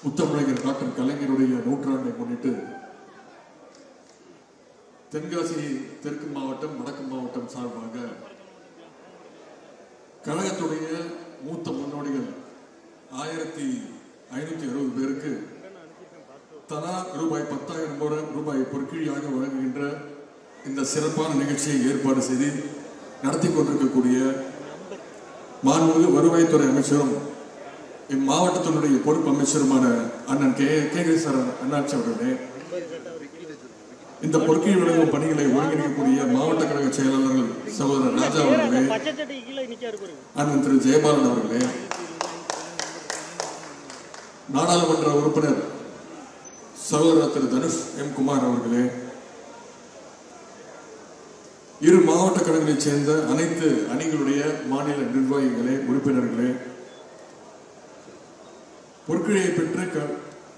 முத்தமிழகர் doctor கலைஞருடைய நூற்றாண்டை முன்னிட்டு தென்காசி தெற்கு மாவட்டம் வடக்கு மாவட்டம் சார்பாக கழகத்துடைய மூத்த முன்னோடிகள் ஆயிரத்தி ஐநூத்தி அறுபது பேருக்கு தலா ரூபாய் பத்தாயிரம் ரூபாய் பொற்கிழியாக வழங்குகின்ற இந்த சிறப்பான நிகழ்ச்சியை ஏற்பாடு செய்து நடத்தி கொண்டிருக்கக்கூடிய மாண்புமிகு வருவாய்த்துறை அமைச்சரும் இம்மாவட்டத்தினுடைய பொறுப்பு அமைச்சருமான அண்ணன் கே கே கே சார் அண்ணாச்சி அவர்களே இந்த பொற்கீழ் வழங்கும் பணிகளை ஒருங்கிணைக்கக்கூடிய மாவட்ட கழக செயலாளர்கள் சகோதரர் ராஜா அவர்களே பச்சை சட்டை கீழே நிக்காரு பாருங்க அண்ணன் திரு ஜெயபாலன் அவர்களே நாடாளுமன்ற உறுப்பினர் சகோதரர் திரு தனுஷ் எம் குமார் அவர்களே இரு மாவட்ட கழகங்களைச் சேர்ந்த அனைத்து அணிகளுடைய மாநில நிர்வாகிகளே உறுப்பினர்களே பொற்கிழியை பெற்று க-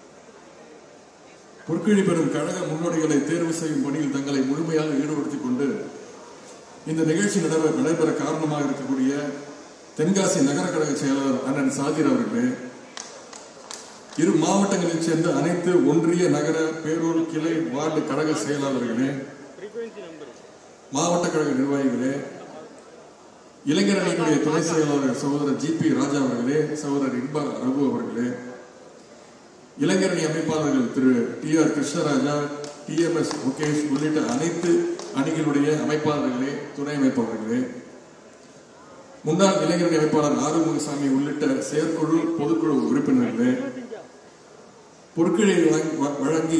பொற்கிழி பெறும் கழக முன்னோடிகளை தேர்வு செய்யும் பணியில் தங்களை முழுமையாக ஈடுபடுத்திக் கொண்டு இந்த நிகழ்ச்சி நடைபெற நடைபெற காரணமாக இருக்கக்கூடிய தென்காசி நகர கழக செயலாளர் அண்ணன் சாதிர் அவர்களே இரு மாவட்டங்களைச் சேர்ந்த அனைத்து ஒன்றிய நகர பேரூர் கிளை வார்டு கழக செயலாளர்களே ஃப்ரீக்வன்சி நம்பர் மாவட்ட கழக நிர்வாகிகளே இளைஞர் அணியினுடைய துணை செயலாளர் சகோதரர் ஜி பி ராஜா அவர்களே சகோதரர் இன்பா ரகு அவர்களே இளைஞர் அணி அமைப்பாளர்கள் Thiru T R Krishnaraja T M S Mukesh உள்ளிட்ட அனைத்து அணிகளுடைய அமைப்பாளர்களே துணை அமைப்பாளர்களே முன்னாள் இளைஞர் அணி அமைப்பாளர் ஆறுமுகசாமி உள்ளிட்ட செயற்குழு பொதுக்குழு உறுப்பினர்களே பொற்கிழை வழங்கி- வழங்கி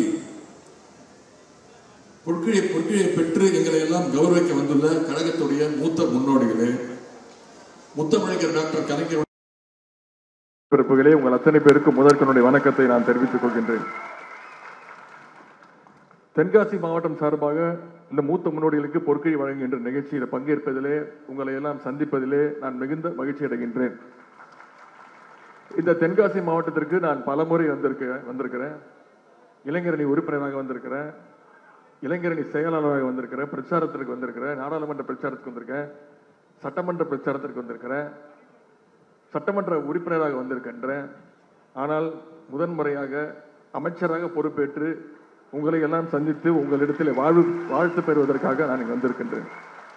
பொற்கிழை பொற்கிழியை பெற்று எங்களை எல்லாம் கௌரவிக்க வந்துள்ள கழகத்துடைய மூத்த முன்னோடிகளே முத்தமிழகர் டாக்டர் கலைஞர் பிறப்புகளே உங்கள் அத்தனை பேருக்கு முதற்கனுடைய வணக்கத்தை நான் தெரிவித்துக் கொள்கின்றேன் தென்காசி மாவட்டம் சார்பாக இந்த மூத்த முன்னோடிகளுக்கு பொற்கை வழங்குகின்ற நிகழ்ச்சியில் பங்கேற்பதிலே உங்களை எல்லாம் சந்திப்பதிலே நான் மிகுந்த மகிழ்ச்சி அடைகின்றேன் இந்த தென்காசி மாவட்டத்திற்கு நான் பலமுறை வந்திருக்கிறேன் வந்திருக்கிறேன் இளைஞரணி உறுப்பினராக வந்திருக்கிறேன் இளைஞரணி செயலாளராக வந்திருக்கிறேன் பிரச்சாரத்திற்கு வந்திருக்கிறேன் நாடாளுமன்ற பிரச்சாரத்துக்கு வந்திருக்கேன் சட்டமன்ற பிரச்சாரத்திற்கு வந்திருக்கிறேன் சட்டமன்ற உறுப்பினராக வந்திருக்கின்றேன் ஆனால் முதன்முறையாக அமைச்சராக பொறுப்பேற்று உங்களை எல்லாம் சந்தித்து உங்களிடத்தில் வாழ்வு வாழ்த்து பெறுவதற்காக நான் இங்கு வந்திருக்கின்றேன்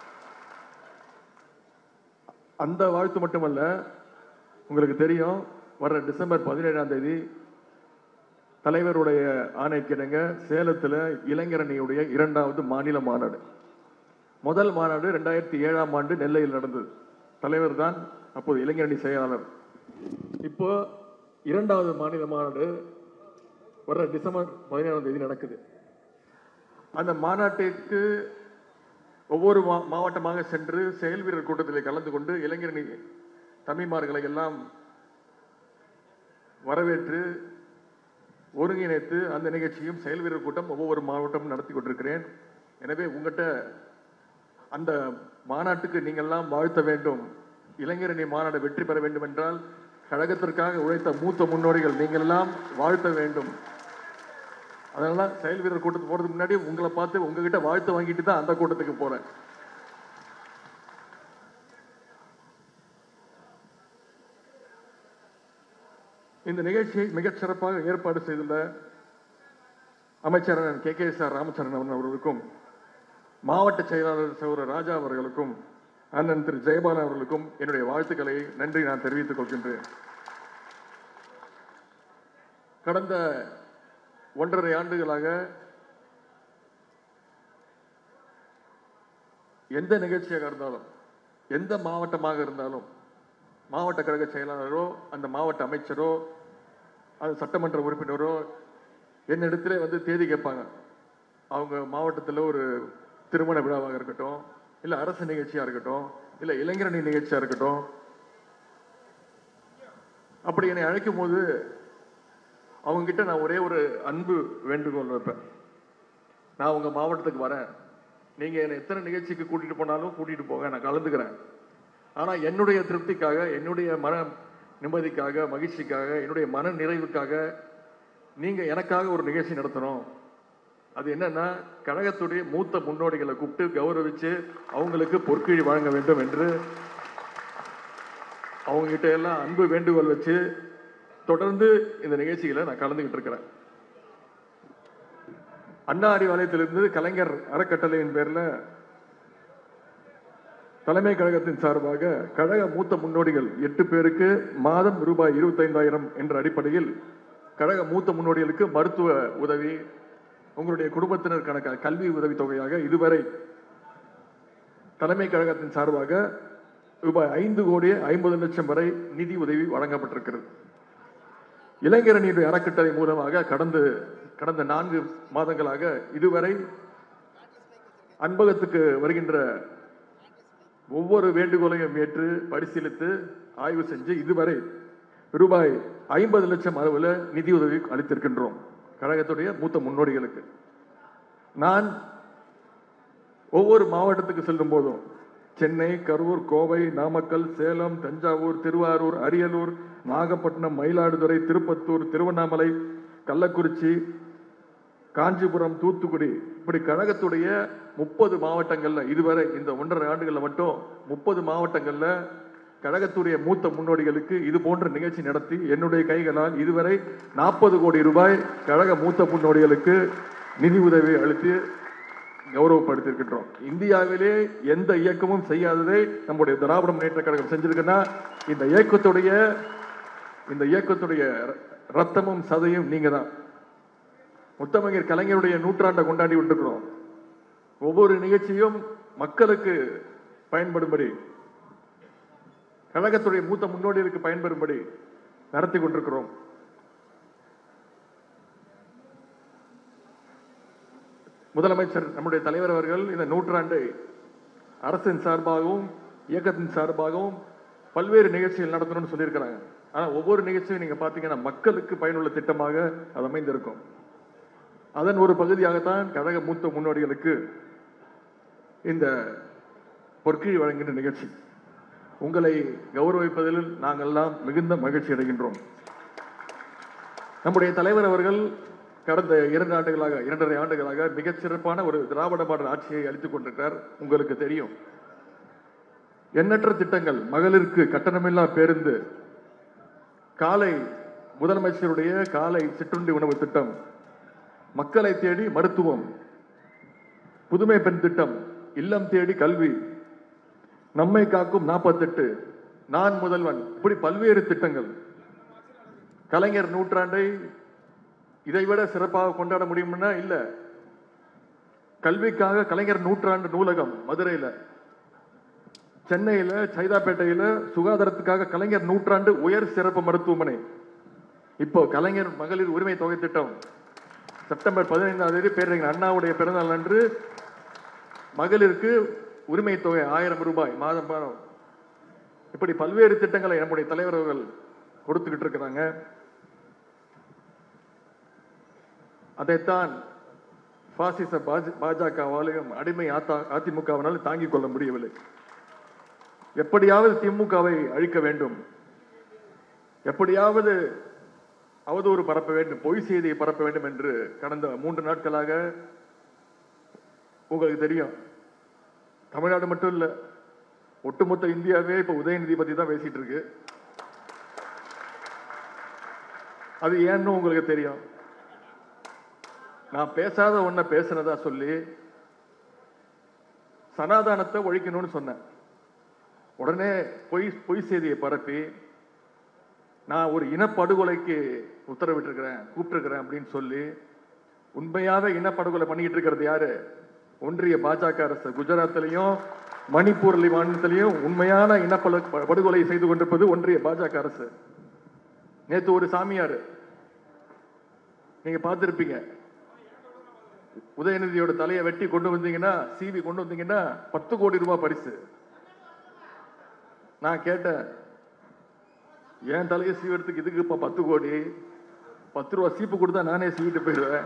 அந்த வாழ்த்து மட்டுமல்ல உங்களுக்கு தெரியும் வர்ற டிசம்பர் பதினேழாம் தேதி தலைவருடைய ஆணைக்கிணங்க சேலத்தில் இளைஞரணியுடைய இரண்டாவது மாநில மாநாடு முதல் மாநாடு ரெண்டாயிரத்தி ஏழாம் ஆண்டு நெல்லையில் நடந்தது தலைவர் தான் அப்போது இளைஞரணி செயலாளர் இப்போ இரண்டாவது மாநில மாநாடு வர்ற டிசம்பர் பதினேழாம் தேதி நடக்குது அந்த மாநாட்டிற்கு ஒவ்வொரு மா- மாவட்டமாக சென்று செயல் வீரர் கூட்டத்தில் கலந்து கொண்டு இளைஞரணி தம்பிமார்களை எல்லாம் வரவேற்று ஒருங்கிணைத்து அந்த நிகழ்ச்சியும் செயல் வீரர் கூட்டம் ஒவ்வொரு மாவட்டமும் நடத்தி கொண்டிருக்கிறேன் எனவே உங்கள்கிட்ட அந்த மாநாட்டுக்கு நீங்கள்லாம் வாழ்த்த வேண்டும் இளைஞரணி மாநாடு வெற்றி பெற வேண்டும் என்றால் கழகத்திற்காக உழைத்த மூத்த முன்னோடிகள் நீங்கள் எல்லாம் வாழ்த்த வேண்டும் அதனால செயல் வீரர் கூட்டத்துக்கு போறதுக்கு முன்னாடி உங்களை பார்த்து உங்ககிட்ட வாழ்த்து வாங்கிட்டு தான் அந்த கூட்டத்துக்கு போறேன் இந்த நிகழ்ச்சியை மிகச் சிறப்பாக ஏற்பாடு செய்துள்ள அமைச்சர் K K S R Ramachandran அவர்களுக்கும் மாவட்ட செயலாளர் சகோதரர் ராஜா அவர்களுக்கும் அண்ணன் திரு ஜெயபாலன் அவர்களுக்கும் என்னுடைய வாழ்த்துக்களை நன்றி நான் தெரிவித்துக் கொள்கின்றேன் கடந்த ஒன்றரை ஆண்டுகளாக எந்த நிகழ்ச்சியாக இருந்தாலும் எந்த மாவட்டமாக இருந்தாலும் மாவட்ட கழக செயலாளரோ அந்த மாவட்ட அமைச்சரோ அது சட்டமன்ற உறுப்பினரோ என்னிடத்திலே வந்து தேதி கேட்பாங்க அவங்க மாவட்டத்தில் ஒரு திருமண விழாவாக இருக்கட்டும் இல்லை அரசு நிகழ்ச்சியாக இருக்கட்டும் இல்லை இளைஞரணி நிகழ்ச்சியாக இருக்கட்டும் அப்படி என்னை அழைக்கும் போது அவங்க கிட்ட நான் ஒரே ஒரு அன்பு வேண்டுகோள் வைப்பேன் நான் உங்க மாவட்டத்துக்கு வரேன் நீங்க என்னை எத்தனை நிகழ்ச்சிக்கு கூட்டிட்டு போனாலும் கூட்டிட்டு போங்க நான் கலந்துக்கிறேன் ஆனா என்னுடைய திருப்திக்காக என்னுடைய மன நிம்மதிக்காக மகிழ்ச்சிக்காக என்னுடைய மன நிறைவுக்காக நீங்க எனக்காக ஒரு நிகழ்ச்சி நடத்தணும் அது என்னன்னா கழகத்துடைய மூத்த முன்னோடிகளை கூப்பிட்டு கௌரவிச்சு அவங்களுக்கு பொற்கிழி வழங்க வேண்டும் என்று அவங்க கிட்ட எல்லாம் அன்பு வேண்டுகோள் வச்சு தொடர்ந்து இந்த நிகழ்ச்சியில நான் கலந்துகிட்டு இருக்கிறேன் அண்ணா அறிவாலயத்திலிருந்து கலைஞர் அறக்கட்டளையின் பேர்ல தலைமை கழகத்தின் சார்பாக கழக மூத்த முன்னோடிகள் எட்டு பேருக்கு மாதம் ரூபாய் இருபத்தைந்தாயிரம் என்ற அடிப்படையில் கழக மூத்த முன்னோடிகளுக்கு மருத்துவ உதவி உங்களுடைய குடும்பத்தினருக்கான க- கல்வி உதவி தொகையாக இதுவரை தலைமை கழகத்தின் சார்பாக ரூபாய் ஐந்து கோடி ஐம்பது லட்சம் வரை நிதி உதவி வழங்கப்பட்டிருக்கிறது இளைஞரணியுடைய அறக்கட்டளை மூலமாக கடந்த கடந்த நான்கு மாதங்களாக இதுவரை அன்பகத்துக்கு வருகின்ற ஒவ்வொரு வேண்டுகோளையும் ஏற்று பரிசீலித்து ஆய்வு செஞ்சு இதுவரை ரூபாய் ஐம்பது லட்சம் அளவில் நிதியுதவி அளித்திருக்கின்றோம் கழகத்துடைய மூத்த முன்னோடிகளுக்கு நான் ஒவ்வொரு மாவட்டத்துக்கு செல்லும் போதும் சென்னை கரூர் கோவை நாமக்கல் சேலம் தஞ்சாவூர் திருவாரூர் அரியலூர் நாகப்பட்டினம் மயிலாடுதுறை திருப்பத்தூர் திருவண்ணாமலை கள்ளக்குறிச்சி காஞ்சிபுரம் தூத்துக்குடி இப்படி கழகத்துடைய முப்பது மாவட்டங்கள்ல இதுவரை இந்த ஒன்றரை ஆண்டுகள்ல மட்டும் முப்பது மாவட்டங்கள்ல கழகத்துடைய மூத்த முன்னோடிகளுக்கு இது போன்ற நிகழ்ச்சி நடத்தி என்னுடைய கைகளால் இதுவரை நாற்பது கோடி ரூபாய் கழக மூத்த முன்னோடிகளுக்கு நிதி உதவி அளித்து கௌரவப்படுத்தியிருக்கின்றோம் இந்தியாவிலே எந்த இயக்கமும் செய்யாததை நம்முடைய திராவிட முன்னேற்ற கழகம் செஞ்சிருக்குன்னா இந்த இயக்கத்துடைய இந்த இயக்கத்துடைய ர- ரத்தமும் சதையும் நீங்க தான் முத்தமிழர் கலைஞருடைய நூற்றாண்டை கொண்டாடி கொண்டிருக்கிறோம் ஒவ்வொரு நிகழ்ச்சியும் மக்களுக்கு பயன்படும்படி கழகத்துடைய மூத்த முன்னோடிகளுக்கு பயன்பெறும்படி நடத்தி கொண்டிருக்கிறோம் முதலமைச்சர் நம்முடைய தலைவர் அவர்கள் இந்த நூற்றாண்டை அரசின் சார்பாகவும் இயக்கத்தின் சார்பாகவும் பல்வேறு நிகழ்ச்சிகள் நடத்தணும்னு சொல்லியிருக்கிறாங்க ஆனா ஒவ்வொரு நிகழ்ச்சியும் நீங்க பாத்தீங்கன்னா மக்களுக்கு பயனுள்ள திட்டமாக அது அமைந்திருக்கும் அதன் ஒரு பகுதியாகத்தான் கழக மூத்த முன்னோடிகளுக்கு இந்த பொற்கிழி வழங்குகின்ற நிகழ்ச்சி உங்களை கௌரவிப்பதில் நாங்கள்லாம் மிகுந்த மகிழ்ச்சி அடைகின்றோம் நம்முடைய தலைவர் அவர்கள் கடந்த இரண்டு ஆண்டுகளாக இரண்டரை ஆண்டுகளாக மிகச் சிறப்பான ஒரு திராவிட மாடல் ஆட்சியை அளித்துக் கொண்டிருக்கிறார் உங்களுக்கு தெரியும் எண்ணற்ற திட்டங்கள் மகளிருக்கு கட்டணமில்லா பேருந்து காலை முதலமைச்சருடைய காலை சிற்றுண்டி உணவு திட்டம் மக்களை தேடி மருத்துவம் புதுமை பெண் திட்டம் இல்லம் தேடி கல்வி நம்மை காக்கும் நாற்பத்தெட்டு நான் முதல்வன் இப்படி பல்வேறு திட்டங்கள் கலைஞர் நூற்றாண்டை இதைவிட சிறப்பாக கொண்டாட முடியும்னா இல்ல கல்விக்காக கலைஞர் நூற்றாண்டு நூலகம் மதுரையில சென்னையில சைதாப்பேட்டையில சுகாதாரத்துக்காக கலைஞர் நூற்றாண்டு உயர் சிறப்பு மருத்துவமனை இப்போ கலைஞர் மகளிர் உரிமை தொகை திட்டம் செப்டம்பர் பதினைந்தாம் தேதி பேரறிஞர் அண்ணாவுடைய பிறந்தநாள் அன்று மகளிருக்கு உரிமை தொகை ஆயிரம் ரூபாய் மாதம் மாதம் இப்படி பல்வேறு திட்டங்களை நம்முடைய தலைவர் அவர்கள் கொடுத்துக்கிட்டு இருக்கிறாங்க அதைத்தான் பாசிச பாஜ- பாஜகவாலையும் அடிமை அத்த- அதிமுகவினால் தாங்கிக் கொள்ள முடியவில்லை எப்படியாவது திமுகவை அழிக்க வேண்டும் எப்படியாவது அவதூறு பரப்ப வேண்டும் பொய் செய்தியை பரப்ப வேண்டும் என்று கடந்த மூன்று நாட்களாக உங்களுக்கு தெரியும் தமிழ்நாடு மட்டும் இல்ல ஒட்டுமொத்த இந்தியாவே இப்ப உதயநிதி பத்தி தான் பேசிட்டு இருக்கு அது ஏன்னு உங்களுக்கு தெரியும் நான் பேசாத ஒன்ன பேசுனதா சொல்லி சனாதானத்தை ஒழிக்கணும்னு சொன்னேன் உடனே பொய் பொய் செய்தியை பரப்பி நான் ஒரு இனப்படுகொலைக்கு உத்தரவிட்டிருக்கிறேன் கூப்பிட்டிருக்கிறேன் அப்படின்னு சொல்லி உண்மையாக இனப்படுகொலை பண்ணிக்கிட்டு இருக்கிறது யாரு ஒன்றிய பாஜக அரசு குஜராத்திலையும் மணிப்பூர் மாநிலத்திலையும் உண்மையான இனப்படு படுகொலை செய்து கொண்டிருப்பது ஒன்றிய பாஜக அரசு நேத்து ஒரு சாமியார் நீங்க பார்த்திருப்பீங்க உதயநிதியோட தலையை வெட்டி கொண்டு வந்தீங்கன்னா சீவி கொண்டு வந்தீங்கன்னா பத்து கோடி ரூபாய் பரிசு நான் கேட்டேன் என் தலையை சீவறதுக்கு இதுக்கு இப்ப பத்து கோடி பத்து ரூபா சீப்பு கொடுத்தா நானே சீவிட்டு போயிடுவேன்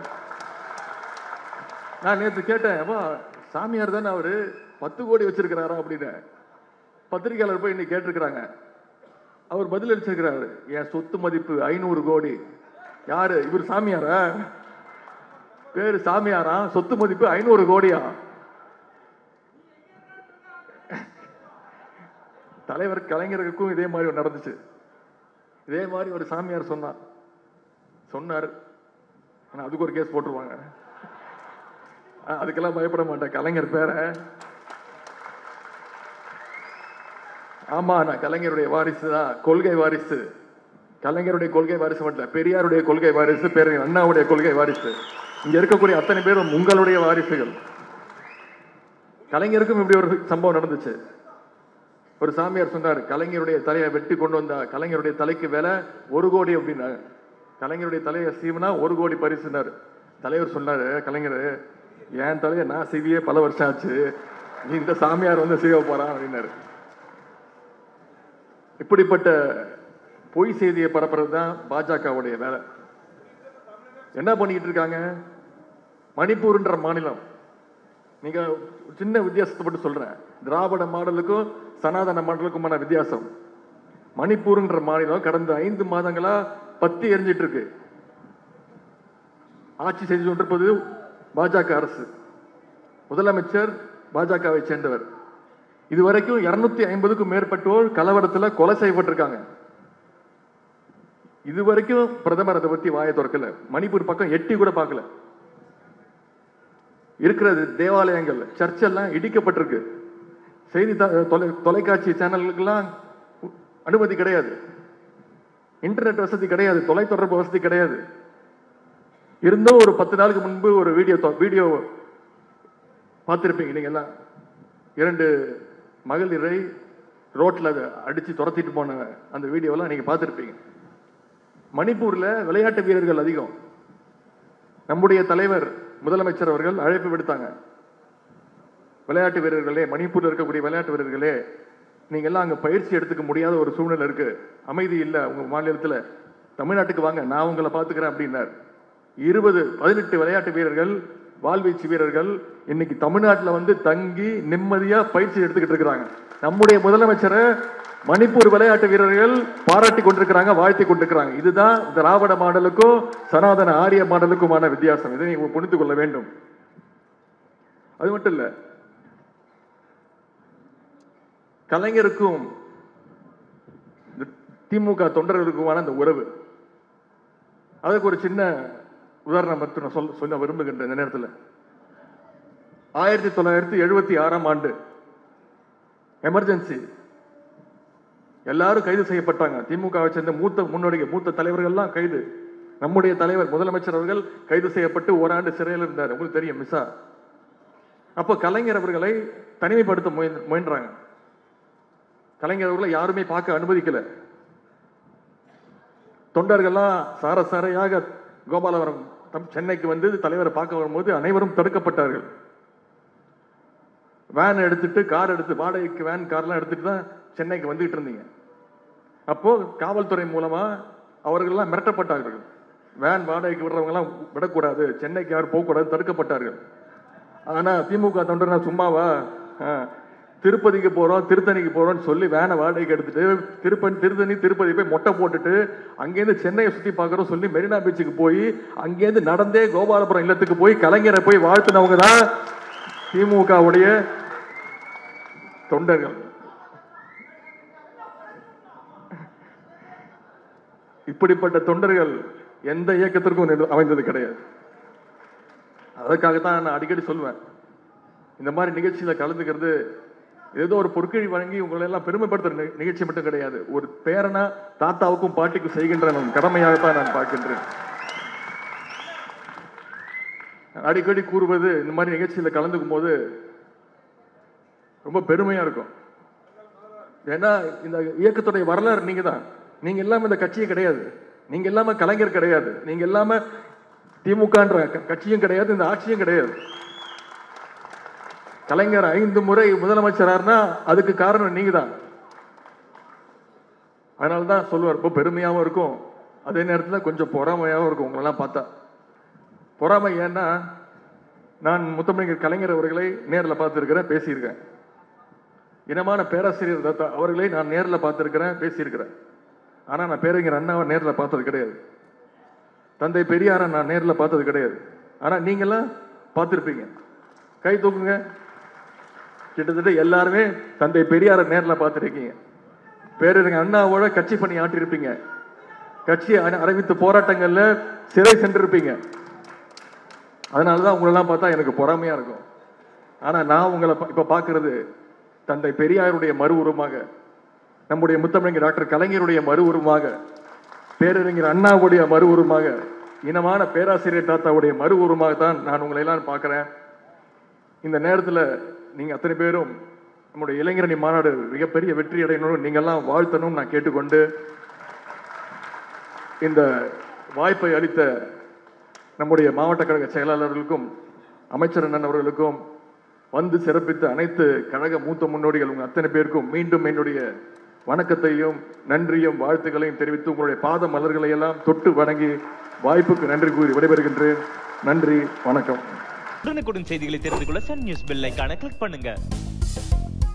நான் நேத்து கேட்டேன் அப்பா சாமியார் தானே அவரு பத்து கோடி வச்சிருக்கிறாரா அப்படின்னு பத்திரிகையாளர் போய் இன்னைக்கு கேட்டிருக்கிறாங்க அவர் பதில் அளிச்சிருக்கிறாரு என் சொத்து மதிப்பு ஐநூறு கோடி யாரு இவர் சாமியாரா பேரு சாமியாரா சொத்து மதிப்பு ஐநூறு கோடியா தலைவர் கலைஞருக்கும் இதே மாதிரி ஒண்ணு நடந்துச்சு இதே மாதிரி ஒரு சாமியார் சொன்னார் சொன்னார் ஆனா அதுக்கு ஒரு கேஸ் போட்டுருவாங்க ஆ, அதுக்கெல்லாம் பயப்பட மாட்டேன் கலைஞர் பேரை ஆமா நான் கலைஞருடைய வாரிசு தான் கொள்கை வாரிசு கலைஞருடைய கொள்கை வாரிசு மட்டும் இல்ல, பெரியாருடைய கொள்கை வாரிசு பேரறிஞர் அண்ணாவுடைய கொள்கை வாரிசு இங்க இருக்கக்கூடிய அத்தனை பேரும் உங்களுடைய வாரிசுகள் கலைஞருக்கும் இப்படி ஒரு சம்பவம் நடந்துச்சு ஒரு சாமியார் சொன்னார் கலைஞருடைய தலையை வெட்டி கொண்டு வந்தா கலைஞருடைய தலைக்கு விலை ஒரு கோடி அப்படின்னாங்க கலைஞருடைய தலையை சீவனா ஒரு கோடி பரிசுனார் தலைவர் சொன்னாரு கலைஞர் என் தலையை நான் சீவியே பல வருஷம் ஆச்சு நீ இந்த சாமியார் வந்து சீவ போறான் அப்படின்னாரு இப்படிப்பட்ட பொய் செய்தியை பரப்புறது தான் பாஜகவுடைய வேலை என்ன பண்ணிக்கிட்டு இருக்காங்க மணிப்பூர்ன்ற மாநிலம் நீங்க ஒரு சின்ன வித்தியாசத்தை மட்டும் சொல்றேன் திராவிட மாடலுக்கும் சனாதன மாடலுக்குமான வித்தியாசம் மணிப்பூர்ன்ற மாநிலம் கடந்த ஐந்து மாதங்களா பத்தி எரிஞ்சிட்டு இருக்கு ஆட்சி செய்து கொண்டிருப்பது பாஜக அரசு முதலமைச்சர் பாஜகவை சேர்ந்தவர் இதுவரைக்கும் இருநூத்தி ஐம்பதுக்கும் மேற்பட்டோர் கலவரத்துல கொலை செய்யப்பட்டிருக்காங்க இதுவரைக்கும் பிரதமர் அதை பத்தி வாயை திறக்கல மணிப்பூர் பக்கம் எட்டி கூட பார்க்கல இருக்கிறது தேவாலயங்கள் சர்ச் எல்லாம் இடிக்கப்பட்டிருக்கு செய்தி தொலை தொலைக்காட்சி சேனல்களுக்கெல்லாம் அனுமதி கிடையாது இன்டர்நெட் வசதி கிடையாது தொலைத்தொடர்பு வசதி கிடையாது இருந்தும் ஒரு பத்து நாளுக்கு முன்பு ஒரு வீடியோ வீடியோ பார்த்திருப்பீங்க நீங்க எல்லாம் இரண்டு மகளிரை ரோட்ல அடிச்சு துரத்திட்டு போன அந்த வீடியோலாம் நீங்க பார்த்திருப்பீங்க மணிப்பூர்ல விளையாட்டு வீரர்கள் அதிகம் நம்முடைய தலைவர் முதலமைச்சர் அவர்கள் அழைப்பு விடுத்தாங்க விளையாட்டு வீரர்களே மணிப்பூர்ல இருக்கக்கூடிய விளையாட்டு வீரர்களே நீங்க எல்லாம் அங்க பயிற்சி எடுத்துக்க முடியாத ஒரு சூழ்நிலை இருக்கு அமைதி இல்ல உங்க மாநிலத்துல தமிழ்நாட்டுக்கு வாங்க நான் உங்களை பாத்துக்கிறேன் அப்படின்னார் இருபது பதினெட்டு விளையாட்டு வீரர்கள் வாள்வீச்சு வீரர்கள் இன்னைக்கு தமிழ்நாட்டுல வந்து தங்கி நிம்மதியா பயிற்சி எடுத்துக்கிட்டு இருக்கிறாங்க நம்முடைய முதலமைச்சரை மணிப்பூர் விளையாட்டு வீரர்கள் பாராட்டி கொண்டிருக்கிறாங்க வாழ்த்தி கொண்டிருக்கிறாங்க இதுதான் திராவிட மாடலுக்கும் சனாதன ஆரிய மாடலுக்குமான வித்தியாசம் இதை நீங்க புரிந்து கொள்ள வேண்டும் அது மட்டும் இல்ல கலைஞருக்கும் இந்த திமுக தொண்டர்களுக்குமான அந்த உறவு அதுக்கு ஒரு சின்ன உதாரணம் மட்டும் நான் சொல்ல சொல்ல விரும்புகின்ற இந்த நேரத்தில் ஆயிரத்தி தொள்ளாயிரத்தி எழுபத்தி ஆறாம் ஆண்டு எமர்ஜென்சி எல்லாரும் கைது செய்யப்பட்டாங்க திமுகவை சேர்ந்த மூத்த முன்னோடிகள் மூத்த தலைவர்கள்லாம் கைது நம்முடைய தலைவர் முதலமைச்சர் அவர்கள் கைது செய்யப்பட்டு ஓராண்டு சிறையில் இருந்தார் உங்களுக்கு தெரியும் மிஸ்ஸா அப்போ கலைஞர் அவர்களை தனிமைப்படுத்த முயன்- முயன்றாங்க கலைஞர் அவர்களை யாருமே பார்க்க அனுமதிக்கல தொண்டர்கள்லாம் சார சாரையாக கோபாலவரம் தம்- சென்னைக்கு வந்து தலைவரை பார்க்க வரும்போது அனைவரும் தடுக்கப்பட்டார்கள் வேன் எடுத்துட்டு கார் எடுத்து வாடகைக்கு வேன் கார்லாம் எடுத்துட்டு தான் சென்னைக்கு வந்துகிட்டு இருந்தீங்க அப்போ காவல்துறை மூலமா அவர்கள்லாம் மிரட்டப்பட்டார்கள் வேன் வாடகைக்கு விடுறவங்க எல்லாம் விடக்கூடாது சென்னைக்கு யாரும் போகக்கூடாது தடுக்கப்பட்டார்கள் ஆனா திமுக தொண்டர்னா சும்மாவா ஆ, திருப்பதிக்கு போறோம் திருத்தணிக்கு போறோம்னு சொல்லி வேனை வாடகைக்கு எடுத்துட்டு திருப்பதி திருத்தணி திருப்பதி போய் மொட்டை போட்டுட்டு அங்கேருந்து சென்னையை சுத்தி பார்க்கறோம் சொல்லி மெரினா பீச்சுக்கு போய் அங்கேருந்து நடந்தே கோபாலபுரம் இல்லத்துக்கு போய் கலைஞரை போய் வாழ்த்துனவங்க தான் திமுகவுடைய தொண்டர்கள் இப்படிப்பட்ட தொண்டர்கள் எந்த இயக்கத்திற்கும் நின்று- அமைந்தது கிடையாது அதற்காகத்தான் நான் அடிக்கடி சொல்லுவேன் இந்த மாதிரி நிகழ்ச்சியில கலந்துக்கிறது ஏதோ ஒரு பொற்கழி வழங்கி உங்களை எல்லாம் பெருமைப்படுத்துற நி- நிகழ்ச்சி மட்டும் கிடையாது ஒரு பேரனா தாத்தாவுக்கும் பாட்டிக்கும் செய்கின்ற நம் கடமையாகத்தான் நான் பார்க்கின்றேன் அடிக்கடி கூறுவது இந்த மாதிரி நிகழ்ச்சியில கலந்துக்கும் போது ரொம்ப பெருமையா இருக்கும் ஏன்னா இந்த இயக்கத்துடைய வரலாறு நீங்க தான் நீங்க இல்லாம இந்த கட்சியே கிடையாது நீங்க இல்லாம கலைஞர் கிடையாது நீங்க இல்லாம திமுகன்ற க- கட்சியும் கிடையாது இந்த ஆட்சியும் கிடையாது கலைஞர் ஐந்து முறை முதலமைச்சரார்னா அதுக்கு காரணம் நீங்க தான் அதனால தான் சொல்லுவார் ரொம்ப பெருமையாவும் இருக்கும் அதே நேரத்துல கொஞ்சம் பொறாமையாவும் இருக்கும் உங்களெல்லாம் பார்த்தா பொறாமை ஏன்னா நான் முத்தமிழர் கலைஞர் அவர்களை நேரில் பார்த்துருக்கிறேன் பேசியிருக்கேன் இனமான பேராசிரியர் தத்தா அவர்களை நான் நேரில் பார்த்துருக்கிறேன் பேசியிருக்கிறேன் ஆனா நான் பேரறிஞர் அண்ணாவை நேரில் பார்த்தது கிடையாது தந்தை பெரியாரை நான் நேரில் பார்த்தது கிடையாது ஆனா நீங்கெல்லாம் பார்த்துருப்பீங்க கை தூக்குங்க கிட்டத்தட்ட எல்லாருமே தந்தை பெரியாரை நேரில் பார்த்துருக்கீங்க பேரறிஞர் அண்ணாவோட கட்சி பணி ஆட்டியிருப்பீங்க கட்சியை அர- அறிவித்த போராட்டங்கள்ல சிறை சென்றிருப்பீங்க அதனாலதான் உங்களெல்லாம் பார்த்தா எனக்கு பொறாமையா இருக்கும் ஆனா நான் உங்களை பா- இப்ப பார்க்கிறது தந்தை பெரியாருடைய மறு உருவமாக நம்முடைய முத்தமிழர் டாக்டர் கலைஞருடைய மறு உருவமாக பேரறிஞர் அண்ணாவுடைய மறு உருவமாக இனமான பேராசிரியர் தாத்தாவுடைய மறு உருவமாக தான் நான் உங்களை எல்லாம் பார்க்கிறேன் இந்த நேரத்துல நீங்க அத்தனை பேரும் நம்முடைய இளைஞரணி மாநாடு மிகப்பெரிய வெற்றி அடையணும் நீங்கெல்லாம் வாழ்த்தணும் நான் கேட்டுக்கொண்டு இந்த வாய்ப்பை அளித்த நம்முடைய மாவட்ட கழக செயலாளர்களுக்கும் அமைச்சர் அண்ணன் அவர்களுக்கும் வந்து சிறப்பித்த அனைத்து கழக மூத்த முன்னோடிகள் உங்க அத்தனை பேருக்கும் மீண்டும் என்னுடைய வணக்கத்தையும் நன்றியும் வாழ்த்துக்களையும் தெரிவித்து உங்களுடைய பாத மலர்களை எல்லாம் தொட்டு வணங்கி வாய்ப்புக்கு நன்றி கூறி விடைபெறுகின்றேன் நன்றி வணக்கம் உடனுக்குடன் செய்திகளை தெரிந்து கொள்ள சன் நியூஸ் பெல் ஐகானை கிளிக் பண்ணுங்க